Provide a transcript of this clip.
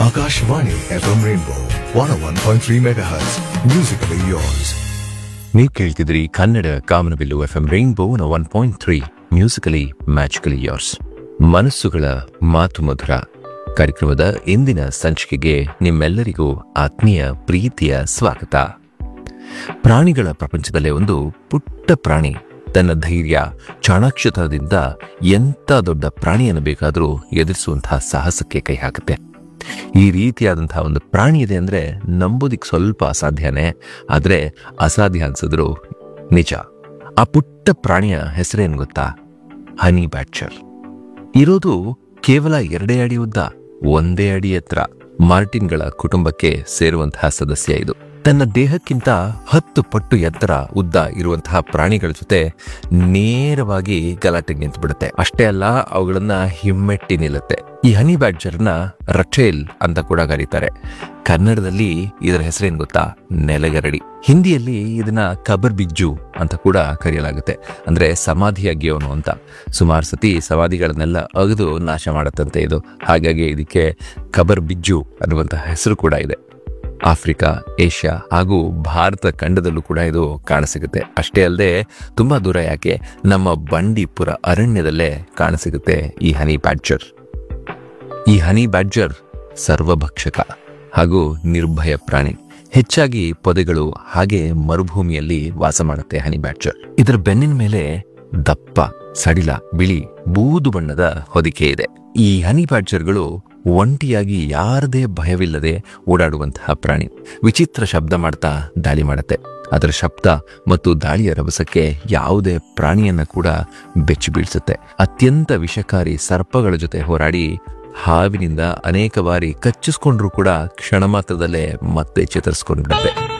Akashvani FM Rainbow 101.3 MHz. Musically yours. ನೀವು ಕೇಳ್ತಿದ್ರಿ ಕನ್ನಡ ಕಾಮನಬಿಲ್ಲು F M rainbow one point three musically magically yours ಮನಸ್ಸುಗಳ ಮಾತು ಮಧುರ ಕಾರ್ಯಕ್ರಮದ ಇಂದಿನ ಸಂಚಿಕೆಗೆ ನಿಮ್ಮೆಲ್ಲರಿಗೂ ಆತ್ಮೀಯ ಪ್ರೀತಿಯ ಸ್ವಾಗತ ಪ್ರಾಣಿಗಳ ಪ್ರಪಂಚದಲ್ಲೇ ಒಂದು ಪುಟ್ಟ ಪ್ರಾಣಿ ತನ್ನ ಧೈರ್ಯ ಚಾಣಾಕ್ಷತನದಿಂದ ಎಂಥ ದೊಡ್ಡ ಪ್ರಾಣಿಯನ್ನು ಬೇಕಾದರೂ ಎದುರಿಸುವಂತಹ ಸಾಹಸಕ್ಕೆ ಕೈ ಹಾಕುತ್ತೆ ಈ ರೀತಿಯಾದಂತಹ ಒಂದು ಪ್ರಾಣಿ ಇದೆ ಅಂದ್ರೆ ನಂಬೋದಿಕ್ ಸ್ವಲ್ಪ ಅಸಾಧ್ಯನೇ ಆದ್ರೆ ಅಸಾಧ್ಯ ಅನ್ಸಿದ್ರು ನಿಜ ಆ ಪುಟ್ಟ ಪ್ರಾಣಿಯ ಹೆಸರೇನು ಗೊತ್ತಾ ಹನಿ ಬ್ಯಾಚರ್ ಇರೋದು ಕೇವಲ ಎರಡೇ ಅಡಿ ಉದ್ದ ಒಂದೇ ಅಡಿ ಎತ್ತರ ಮಾರ್ಟಿನ್ಗಳ ಕುಟುಂಬಕ್ಕೆ ಸೇರುವಂತಹ ಸದಸ್ಯ ಇದು ತನ್ನ ದೇಹಕ್ಕಿಂತ ಹತ್ತು ಪಟ್ಟು ಎತ್ತರ ಉದ್ದ ಇರುವಂತಹ ಪ್ರಾಣಿಗಳ ಜೊತೆ ನೇರವಾಗಿ ಗಲಾಟೆಗೆ ನಿಂತು ಬಿಡುತ್ತೆ ಅಷ್ಟೇ ಅಲ್ಲ ಅವುಗಳನ್ನ ಹಿಮ್ಮೆಟ್ಟಿ ನಿಲ್ಲುತ್ತೆ ಈ ಹನಿ ಬ್ಯಾಡ್ಜರ್ನ ರಚೇಲ್ ಅಂತ ಕೂಡ ಕರೀತಾರೆ ಕನ್ನಡದಲ್ಲಿ ಇದರ ಹೆಸರೇನು ಗೊತ್ತಾ ನೆಲಗರಡಿ ಹಿಂದಿಯಲ್ಲಿ ಇದನ್ನ ಕಬರ್ ಬಿಜ್ಜು ಅಂತ ಕೂಡ ಕರೆಯಲಾಗುತ್ತೆ ಅಂದ್ರೆ ಸಮಾಧಿಯಾಗಿಯವನು ಅಂತ ಸುಮಾರು ಸತಿ ಸಮಾಧಿಗಳನ್ನೆಲ್ಲ ಅಗದು ನಾಶ ಮಾಡತ್ತಂತೆ ಇದು ಹಾಗಾಗಿ ಇದಕ್ಕೆ ಕಬರ್ ಬಿಜ್ಜು ಅನ್ನುವಂತಹ ಹೆಸರು ಕೂಡ ಇದೆ ಆಫ್ರಿಕಾ ಏಷ್ಯಾ ಹಾಗೂ ಭಾರತ ಖಂಡದಲ್ಲೂ ಕೂಡ ಇದು ಕಾಣಸಿಗುತ್ತೆ ಅಷ್ಟೇ ಅಲ್ಲದೆ ತುಂಬಾ ದೂರ ಯಾಕೆ ನಮ್ಮ ಬಂಡೀಪುರ ಅರಣ್ಯದಲ್ಲೇ ಕಾಣಸಿಗುತ್ತೆ ಈ ಹನಿ ಬ್ಯಾಡ್ಜರ್ ಈ ಹನಿ ಬ್ಯಾಡ್ಜರ್ ಸರ್ವಭಕ್ಷಕ ಹಾಗೂ ನಿರ್ಭಯ ಪ್ರಾಣಿ ಹೆಚ್ಚಾಗಿ ಪೊದೆಗಳು ಹಾಗೆ ಮರುಭೂಮಿಯಲ್ಲಿ ವಾಸ ಮಾಡುತ್ತೆ ಹನಿ ಬ್ಯಾಡ್ಜರ್ ಇದರ ಬೆನ್ನಿನ ಮೇಲೆ ದಪ್ಪ ಸಡಿಲ ಬಿಳಿ ಬೂದು ಬಣ್ಣದ ಹೊದಿಕೆ ಇದೆ ಈ ಹನಿ ಬ್ಯಾಡ್ಜರ್ಗಳು ಒಂಟಿಯಾಗಿ ಯಾರದೇ ಭಯವಿಲ್ಲದೆ ಓಡಾಡುವಂತಹ ಪ್ರಾಣಿ ವಿಚಿತ್ರ ಶಬ್ದ ಮಾಡ್ತಾ ದಾಳಿ ಮಾಡುತ್ತೆ ಅದರ ಶಬ್ದ ಮತ್ತು ದಾಳಿಯ ರಭಸಕ್ಕೆ ಯಾವುದೇ ಪ್ರಾಣಿಯನ್ನ ಕೂಡ ಬೆಚ್ಚಿ ಬೀಳ್ಸುತ್ತೆ ಅತ್ಯಂತ ವಿಷಕಾರಿ ಸರ್ಪಗಳ ಜೊತೆ ಹೋರಾಡಿ ಹಾವಿನಿಂದ ಅನೇಕ ಬಾರಿ ಕಚ್ಚಿಸ್ಕೊಂಡ್ರೂ ಕೂಡ ಕ್ಷಣ ಮಾತ್ರದಲ್ಲೇ ಮತ್ತೆ ಚೇತರಿಸ್ಕೊಂಡ್ಬಿಡುತ್ತೆ